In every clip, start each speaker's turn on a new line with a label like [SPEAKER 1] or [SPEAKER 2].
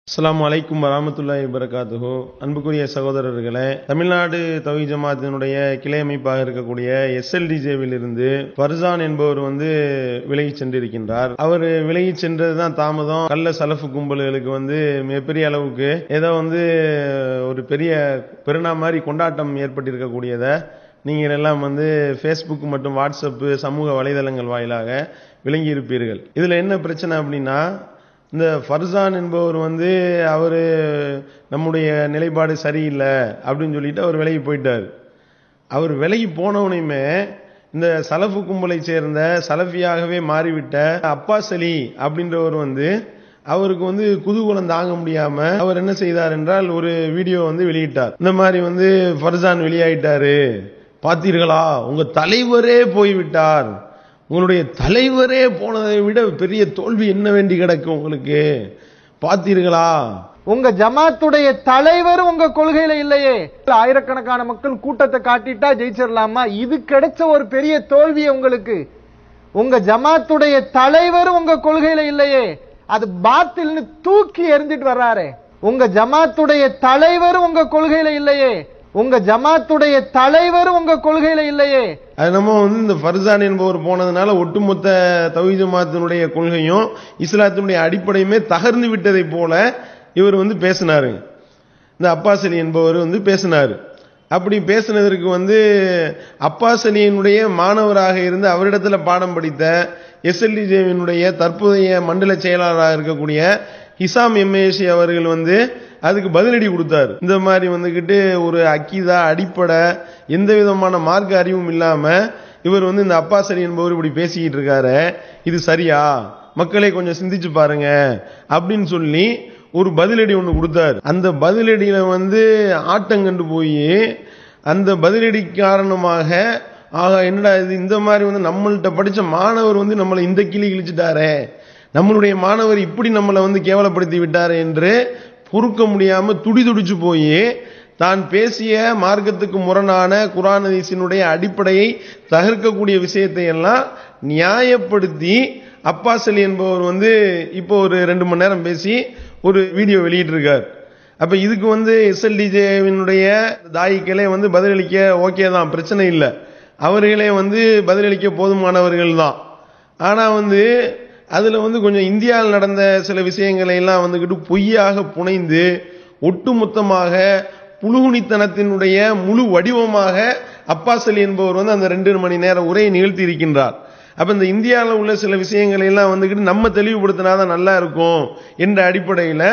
[SPEAKER 1] அஸ்ஸலாமு அலைக்கும் வரமத்துல்லாஹி வபரகாத்துஹு அன்புக்குரிய சகோதரர்களே தமிழ்நாடு தவி ஜமாத்தினுடைய கிளை அமைப்பாக இருக்கக்கூடிய எஸ்எல்டிஜேவில் இருந்து ஃபர்சான் என்பவர் வந்து விலகி சென்றிருக்கின்றார் அவர் விலகி சென்றதுதான் தாமதம் கள்ள சலஃபு கும்பல்களுக்கு வந்து மிகப்பெரிய அளவுக்கு ஏதோ வந்து ஒரு பெரிய பெருநா மாதிரி கொண்டாட்டம் ஏற்பட்டிருக்கக்கூடியதை நீங்கள் எல்லாம் வந்து ஃபேஸ்புக் மற்றும் வாட்ஸ்அப்பு சமூக வலைதளங்கள் வாயிலாக விளங்கி இருப்பீர்கள் இதில் என்ன பிரச்சனை அப்படின்னா இந்த ஃபர்சான் என்பவர் வந்து அவர் நம்முடைய நிலைப்பாடு சரியில்லை அப்படின்னு சொல்லிட்டு அவர் விலகி போயிட்டார் அவர் விலகி போனவனையுமே இந்த சலஃபு கும்பலை சேர்ந்த சலஃபியாகவே மாறிவிட்ட அப்பாஸ் அலி அப்படின்றவர் வந்து அவருக்கு வந்து குதூகலம் தாங்க முடியாம அவர் என்ன செய்தார் என்றால் ஒரு வீடியோ வந்து வெளியிட்டார் இந்த மாதிரி வந்து ஃபர்சான் வெளியாயிட்டாரு பார்த்தீர்களா உங்க தலைவரே போய்விட்டார் உங்களுடைய தலைவரே போனதை விட பெரிய தோல்வி என்ன வேண்டி கிடக்கு உங்களுக்கு பார்த்தீர்களா
[SPEAKER 2] உங்க ஜமாத்துடைய தலைவர் உங்க கொள்கையில இல்லையே ஆயிரக்கணக்கான மக்கள் கூட்டத்தை காட்டிட்டா ஜெயிச்சிடலாமா இது கிடைச்ச ஒரு பெரிய தோல்வி உங்களுக்கு உங்க ஜமாத்துடைய தலைவர் உங்க கொள்கையில இல்லையே அது பாத்தில்னு தூக்கி எறிஞ்சிட்டு வர்றாரு உங்க ஜமாத்துடைய தலைவர் உங்க கொள்கையில இல்லையே உங்க ஜமாத்துடைய தலைவர் உங்க கொள்கையில இல்லையே
[SPEAKER 1] அது நம்ம வந்து இந்த ஃபர்சான் என்பவர் போனதுனால ஒட்டுமொத்த தவி ஜமாத்தினுடைய கொள்கையும் இஸ்லாத்தினுடைய அடிப்படையுமே தகர்ந்து விட்டதை போல இவர் வந்து பேசினாரு இந்த அப்பாஸ் அலி என்பவர் வந்து பேசினார் அப்படி பேசினதற்கு வந்து அப்பாஸ் அலியினுடைய மாணவராக இருந்து அவரிடத்துல பாடம் படித்த எஸ்எல்டிஜேவினுடைய தற்போதைய மண்டல செயலாளராக இருக்கக்கூடிய ஹிசாம் எம்ஏசி அவர்கள் வந்து அதுக்கு பதிலடி கொடுத்தார் இந்த மாதிரி வந்துகிட்டு ஒரு அக்கீதா அடிப்படை எந்த விதமான மார்க்க அறிவும் இல்லாம இவர் வந்து இந்த அப்பாஸ் அலி என்பவர் இப்படி பேசிக்கிட்டு இருக்காரு இது சரியா மக்களை கொஞ்சம் சிந்திச்சு பாருங்க அப்படின்னு சொல்லி ஒரு பதிலடி ஒன்று கொடுத்தாரு அந்த பதிலடியில வந்து ஆட்டங்கண்டு போய் அந்த பதிலடி காரணமாக ஆகா என்னடா இது இந்த மாதிரி வந்து நம்மள்ட்ட படிச்ச மாணவர் வந்து நம்மளை இந்த கிளி கிழிச்சிட்டாரே நம்மளுடைய மாணவர் இப்படி நம்மளை வந்து கேவலப்படுத்தி விட்டார் என்று பொறுக்க முடியாம துடி துடிச்சு போய் தான் பேசிய மார்க்கத்துக்கு முரணான குரான் ஹதீஸினுடைய அடிப்படையை தகர்க்கக்கூடிய விஷயத்தை எல்லாம் நியாயப்படுத்தி அப்பாஸ் அலி என்பவர் வந்து இப்போ ஒரு ரெண்டு மணி நேரம் பேசி ஒரு வீடியோ வெளியிட்டிருக்கார் அப்ப இதுக்கு வந்து எஸ்எல்டிஜேவினுடைய தாயிக்களே வந்து பதிலளிக்க ஓகே தான் பிரச்சனை இல்லை அவர்களே வந்து பதிலளிக்க போதுமானவர்கள் தான் ஆனா வந்து அதுல வந்து கொஞ்சம் இந்தியாவில் நடந்த சில விஷயங்களை எல்லாம் வந்துகிட்டு பொய்யாக புனைந்து ஒட்டுமொத்தமாக புழுகுனித்தனத்தினுடைய முழு வடிவமாக அப்பாஸ் அலி என்பவர் வந்து அந்த ரெண்டு மணி நேர உரையை நிகழ்த்தி இருக்கின்றார் அப்ப இந்த இந்தியாவில் உள்ள சில விஷயங்களை எல்லாம் வந்துகிட்டு நம்ம தெளிவுபடுத்தினாதான் நல்லா இருக்கும் என்ற அடிப்படையில்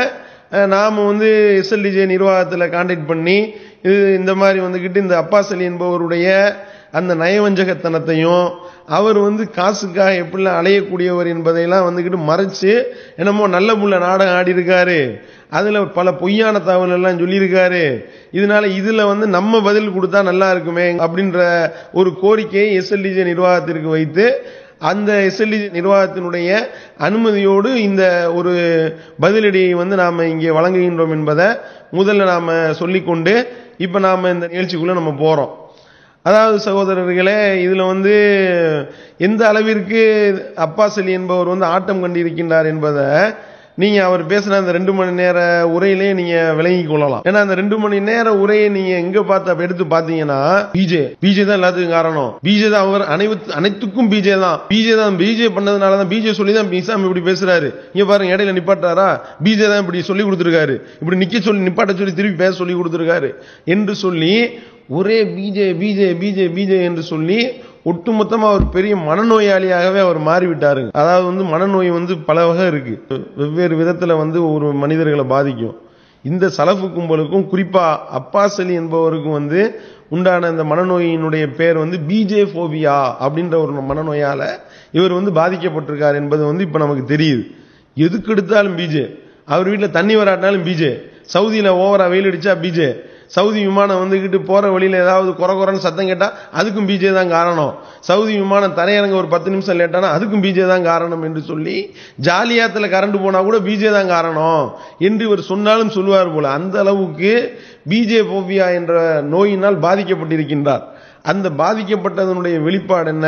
[SPEAKER 1] நாம வந்து எஸ்எல்டிஜே நிர்வாகத்தில் கான்டாக்ட் பண்ணி இது இந்த மாதிரி வந்துகிட்டு இந்த அப்பாஸ் அலி என்பவருடைய அந்த நயவஞ்சகத்தனத்தையும் அவர் வந்து காசுக்காக எப்படிலாம் அலையக்கூடியவர் என்பதையெல்லாம் வந்துக்கிட்டு மறைச்சு என்னமோ நல்ல புள்ள நாடகம் ஆடி இருக்காரு அதுல பல பொய்யான தகவல் எல்லாம் சொல்லியிருக்காரு இதனால இதுல வந்து நம்ம பதில் கொடுத்தா நல்லா இருக்குமே அப்படின்ற ஒரு கோரிக்கையை எஸ்எல்டிஜே நிர்வாகத்திற்கு வைத்து அந்த எஸ்எல்டி நிர்வாகத்தினுடைய அனுமதியோடு இந்த ஒரு பதிலடியை வந்து நாம இங்கே வழங்குகின்றோம் என்பதை முதல்ல நாம சொல்லிக்கொண்டு இப்ப நாம இந்த நிகழ்ச்சிக்குள்ள நம்ம போறோம் அதாவது சகோதரர்களே இதுல வந்து எந்த அளவிற்கு அப்பாஸ் அலி என்பவர் வந்து ஆட்டம் கண்டிருக்கின்றார் என்பதை நீங்க அவர் பேசின அந்த ரெண்டு மணி நேர உரையிலே நீங்க விளங்கி கொள்ளலாம் ஏன்னா அந்த ரெண்டு மணி நேர உரையை நீங்க எங்க பார்த்து எடுத்து பாத்தீங்கன்னா பிஜே பிஜே தான் எல்லாத்துக்கும் காரணம் பிஜே தான் அவர் அனைத்து அனைத்துக்கும் பிஜே தான் பிஜே தான் பிஜே பண்ணதுனால தான் பிஜே சொல்லி தான் இசாம் இப்படி பேசுறாரு இங்க பாருங்க இடையில நிப்பாட்டாரா பிஜே தான் இப்படி சொல்லி கொடுத்துருக்காரு இப்படி நிக்க சொல்லி நிப்பாட்ட சொல்லி திருப்பி பேச சொல்லி கொடுத்துருக்காரு என்று சொல்லி ஒரே பிஜே பிஜே பிஜே பிஜே என்று சொல்லி ஒட்டுமொத்தமா அவர் பெரிய மனநோயாளியாகவே அவர் மாறிவிட்டாருங்க அதாவது வந்து மனநோய் வந்து பல வகை இருக்கு வெவ்வேறு விதத்துல வந்து ஒரு மனிதர்களை பாதிக்கும் இந்த சலஃபு கும்பலுக்கும் குறிப்பா அப்பாஸ் அலி என்பவருக்கும் வந்து உண்டான இந்த மனநோயினுடைய பேர் வந்து பிஜே போபியா அப்படின்ற ஒரு மனநோயால இவர் வந்து பாதிக்கப்பட்டிருக்கார் என்பது வந்து இப்ப நமக்கு தெரியுது எதுக்கு எடுத்தாலும் பிஜே அவர் வீட்டில் தண்ணி வராட்டினாலும் பிஜே சவுதியில ஓவரா வெயில் அடிச்சா பிஜே சவுதி விமானம் வந்துகிட்டு போற வழியில ஏதாவது குறை குறைன்னு சத்தம் கேட்டா அதுக்கும் பிஜே தான் காரணம் சவுதி விமானம் தரையிறங்க ஒரு பத்து நிமிஷம் லேட்டானா அதுக்கும் பிஜே தான் காரணம் என்று சொல்லி ஜாலியாத்துல கரண்ட் போனா கூட பிஜே தான் காரணம் என்று இவர் சொன்னாலும் சொல்லுவார் போல அந்த அளவுக்கு பிஜே போபியா என்ற நோயினால் பாதிக்கப்பட்டிருக்கின்றார் அந்த பாதிக்கப்பட்டதனுடைய வெளிப்பாடு என்ன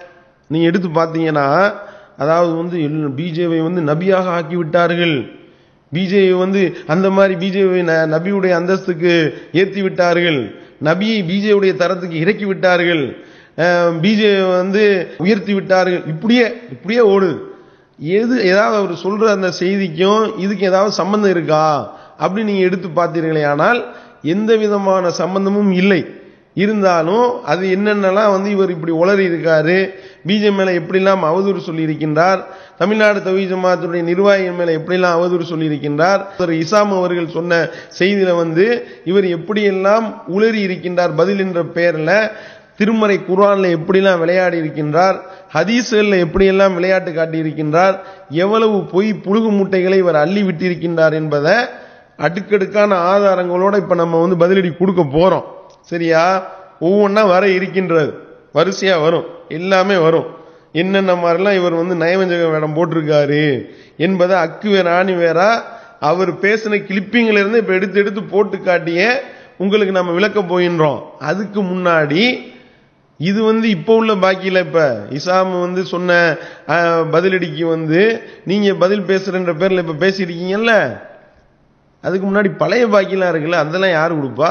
[SPEAKER 1] நீ எடுத்து பார்த்தீங்கன்னா அதாவது வந்து பிஜேவை வந்து நபியாக ஆக்கி விட்டார்கள் பிஜேபி வந்து அந்த மாதிரி பிஜேபி நபியுடைய அந்தஸ்துக்கு ஏத்தி விட்டார்கள் நபியை பிஜேபியுடைய தரத்துக்கு இறக்கி விட்டார்கள் பிஜேபி வந்து உயர்த்தி விட்டார்கள் இப்படியே இப்படியே ஓடுது எது ஏதாவது அவர் சொல்ற அந்த செய்திக்கும் இதுக்கு ஏதாவது சம்பந்தம் இருக்கா அப்படின்னு நீங்க எடுத்து பார்த்தீர்களே ஆனால் எந்த விதமான சம்பந்தமும் இல்லை இருந்தாலும் அது என்னென்னலாம் வந்து இவர் இப்படி உளறி இருக்காரு பிஜே மேல எப்படிலாம் அவதூறு சொல்லி இருக்கின்றார் தமிழ்நாடு தவி ஜமாத்துடைய நிர்வாகிகள் மேல எப்படிலாம் அவதூறு சொல்லி இருக்கின்றார் இசாம் அவர்கள் சொன்ன செய்தியில வந்து இவர் எப்படியெல்லாம் உளறி இருக்கின்றார் பதில் என்ற பெயர்ல திருமறை குர்ஆன்ல எப்படிலாம் விளையாடி இருக்கின்றார் ஹதீஸ்கள்ல எப்படியெல்லாம் விளையாட்டு காட்டி இருக்கின்றார் எவ்வளவு பொய் புழுகு மூட்டைகளை இவர் அள்ளி விட்டிருக்கின்றார் என்பதை அடுக்கடுக்கான ஆதாரங்களோட இப்ப நம்ம வந்து பதிலடி கொடுக்க போறோம் சரியா ஒவ்வொன்றா வர இருக்கின்றது வரிசையா வரும் எல்லாமே வரும் என்னென்ன மாதிரிலாம் இவர் வந்து நயவஞ்சக வேடம் போட்டிருக்காரு என்பதை அக்கு வேற ஆணி வேறா அவர் பேசின கிளிப்பிங்ல இருந்து இப்ப எடுத்து எடுத்து போட்டு காட்டிய உங்களுக்கு நம்ம விளக்க போகின்றோம் அதுக்கு முன்னாடி இது வந்து இப்ப உள்ள பாக்கியில இப்ப இசாம் வந்து சொன்ன அஹ், பதிலடிக்கு வந்து நீங்க பதில் பேசுறன்ற பேர்ல இப்ப பேசிருக்கீங்கல்ல அதுக்கு முன்னாடி பழைய பாக்கியெல்லாம் இருக்குல்ல அதெல்லாம் யாரு கொடுப்பா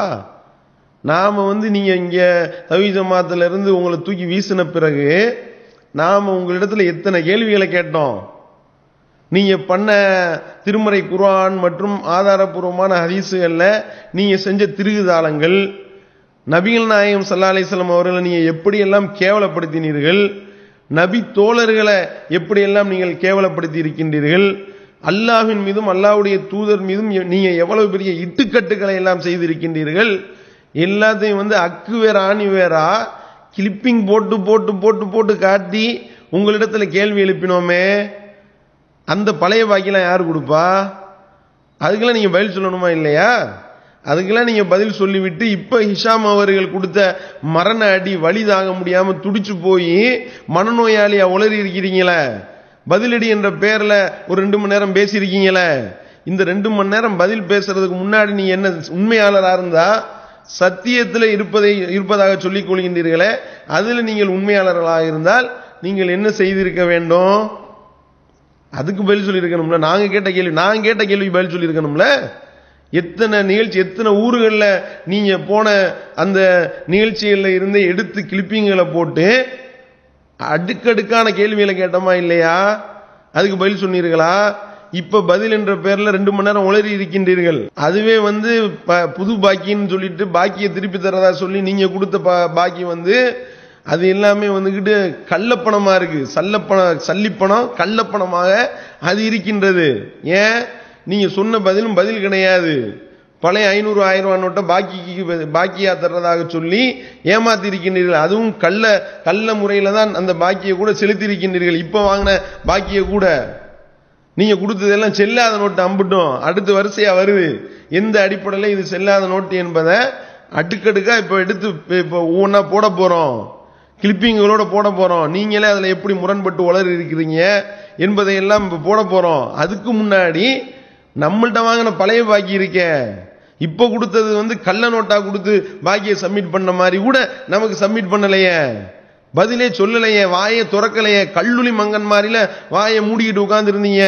[SPEAKER 1] நாம வந்து நீங்க இங்க தவி ஜமாத்துல இருந்து உங்களை தூக்கி வீசின பிறகு நாம உங்களிடத்துல எத்தனை கேள்விகளை கேட்டோம் நீங்க பண்ண திருமறை குர்ஆன் மற்றும் ஆதாரபூர்வமான ஹதீஸுகள்ல நீங்க செஞ்ச திருகுதாளங்கள் நபிகள் நாயகம் ஸல்லல்லாஹு அலைஹி வஸல்லம் அவர்களை நீங்க எப்படியெல்லாம் கேவலப்படுத்தினீர்கள் நபி தோழர்களை எப்படியெல்லாம் நீங்கள் கேவலப்படுத்தி இருக்கின்றீர்கள் அல்லாஹ்வின் மீதும் அல்லாஹ்வுடைய தூதர் மீதும் எ- நீங்க எவ்வளவு பெரிய இட்டுக்கட்டுகளை எல்லாம் செய்திருக்கின்றீர்கள் எல்லாத்தையும் வந்து அக்கு வேற ஆணி வேறா கிளிப்பிங் போட்டு போட்டு போட்டு போட்டு காட்டி உங்களிடத்துல கேள்வி எழுப்பினோமே அந்த பழைய பாக்கியெல்லாம் யார் கொடுப்பா அதுக்கெல்லாம் நீங்க பதில் சொல்லணுமா இல்லையா அதுக்கெல்லாம் நீங்க பதில் சொல்லிவிட்டு இப்ப ஹிஷாம் அவர்கள் கொடுத்த மரண அடி வழி தாங்க முடியாம துடிச்சு போய் மனநோயாளியா உளறி இருக்கிறீங்களே பதிலடி என்ற பெயர்ல ஒரு ரெண்டு மணி நேரம் பேசியிருக்கீங்களே இந்த ரெண்டு மணி நேரம் பதில் பேசுறதுக்கு முன்னாடி நீங்க என்ன உண்மையாளரா இருந்தா சத்தியத்தில் இருப்பதை இருப்பதாக சொல்லிக் கொள்கின்றீர்களே அதுல நீங்கள் உண்மையாளர்களாக இருந்தால் நீங்கள் என்ன செய்திருக்க வேண்டும் அதுக்கு பதில் சொல்லியிருக்கணும்ல நாங்க கேட்ட கேள்வி நான் கேட்ட கேள்வி பதில் சொல்லியிருக்கணும்ல எத்தனை நிகழ்ச்சி எத்தனை ஊர்கள்ல நீங்க போன அந்த நிகழ்ச்சிகள்ல இருந்து எடுத்து கிளிப்பிங்களை போட்டு அடுக்கடுக்கான கேள்விகளை கேட்டோமா இல்லையா அதுக்கு பதில் சொன்னீர்களா இப்ப பதில் என்ற பேர்ல ரெண்டு மணி நேரம் உளறி இருக்கின்றீர்கள் அதுவே வந்து ப- புது பாக்கின்னு சொல்லிட்டு பாக்கியை திருப்பி தரதா சொல்லி நீங்க கொடுத்த பா- பாக்கி வந்து அது எல்லாமே வந்துகிட்டு கள்ளப்பணமா இருக்கு சல்லப்பண சல்லிப்பணம் கள்ளப்பணமாக அது இருக்கின்றது ஏன் நீங்க சொன்ன பதிலும் பதில் கிடையாது பழைய ஐநூறு ஆயிரம் ரூபாய் நோட்டை பாக்கிக்கு ப- பாக்கியா தர்றதாக சொல்லி ஏமாத்தி இருக்கின்றீர்கள் அதுவும் கள்ள கள்ள முறையில தான் அந்த பாக்கியை கூட செலுத்தி இருக்கின்றீர்கள் இப்ப வாங்கின பாக்கியை கூட நீங்க கொடுத்ததெல்லாம் செல்லாத நோட்டு அம்புட்டும் அடுத்து வரிசையா வருது எந்த அடிப்படையில இது செல்லாத நோட்டு என்பதை அடுக்கடுக்கா இப்ப எடுத்து இப்ப- இப்ப ஒவ்வொன்னா போட போறோம் கிளிப்பிங்களோட போட போறோம் நீங்களே அதுல எப்படி முரண்பட்டு வளர் இருக்கிறீங்க என்பதை எல்லாம் இப்ப போட போறோம் அதுக்கு முன்னாடி நம்மள்ட்ட வாங்கின பழைய பாக்கி இருக்கே இப்ப கொடுத்தது வந்து கள்ள நோட்டா கொடுத்து பாக்கியை சப்மிட் பண்ண மாதிரி கூட நமக்கு சப்மிட் பண்ணலையே பதிலே சொல்லலையே வாயை துறக்கலையே கல்லுளி மங்கன் மாதிரில வாயை மூடிக்கிட்டு உட்கார்ந்து இருந்தீங்க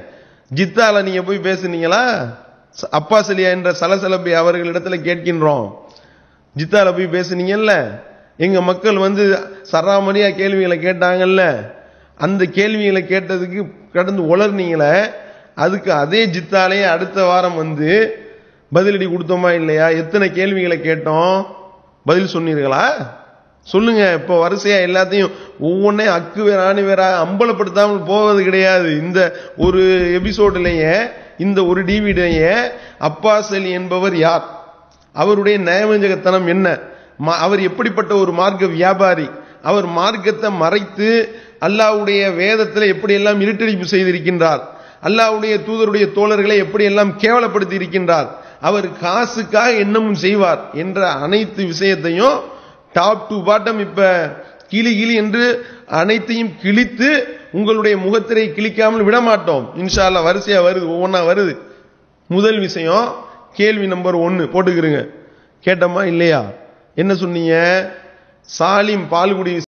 [SPEAKER 1] ஜித்தால நீங்க போய் பேசுனீங்களா ச- அப்பாஸ் அலியா என்ற சலசலப்பை அவர்களிடத்துல கேட்கின்றோம் ஜித்தால போய் பேசுனீங்கல்ல எங்க மக்கள் வந்து சராமரியா கேள்விகளை கேட்டாங்கல்ல அந்த கேள்விகளை கேட்டதுக்கு கடந்து உளர்னீங்களே அதுக்கு அதே ஜித்தாலே அடுத்த வாரம் வந்து பதிலடி கொடுத்தோமா இல்லையா எத்தனை கேள்விகளை கேட்டோம் பதில் சொன்னீர்களா சொல்லுங்க இப்போ வரிசையா எல்லாத்தையும் ஒவ்வொன்றையும் அக்கு வேற ஆணி வேற அம்பலப்படுத்தாமல் போவது கிடையாது இந்த ஒரு எபிசோட்லயே இந்த ஒரு டிவிடையே அப்பாஸ் அலி என்பவர் யார் அவருடைய நயவஞ்சகத்தனம் என்ன ம- அவர் எப்படிப்பட்ட ஒரு மார்க்க வியாபாரி அவர் மார்க்கத்தை மறைத்து அல்லாஹ்வுடைய வேதத்தில் எப்படியெல்லாம் இருட்டடிப்பு செய்திருக்கின்றார் அல்லாஹ்வுடைய தூதருடைய தோழர்களை எப்படியெல்லாம் கேவலப்படுத்தி இருக்கின்றார் அவர் காசுக்காக என்னமும் செய்வார் என்ற அனைத்து விஷயத்தையும் டாப் டு பாட்டம் இப்ப கிளி கிளி என்று அனைத்தையும் கிழித்து உங்களுடைய முகத்திரை கிழிக்காமல் விட மாட்டோம் இன்ஷா அல்லாஹ் வரிசையா வருது ஒவ்வொன்றா வருது முதல் விஷயம் கேள்வி நம்பர் ஒன்னு போட்டுக்கிறங்க கேட்டோமா இல்லையா என்ன சொன்னீங்க சாலிம் பால்குடி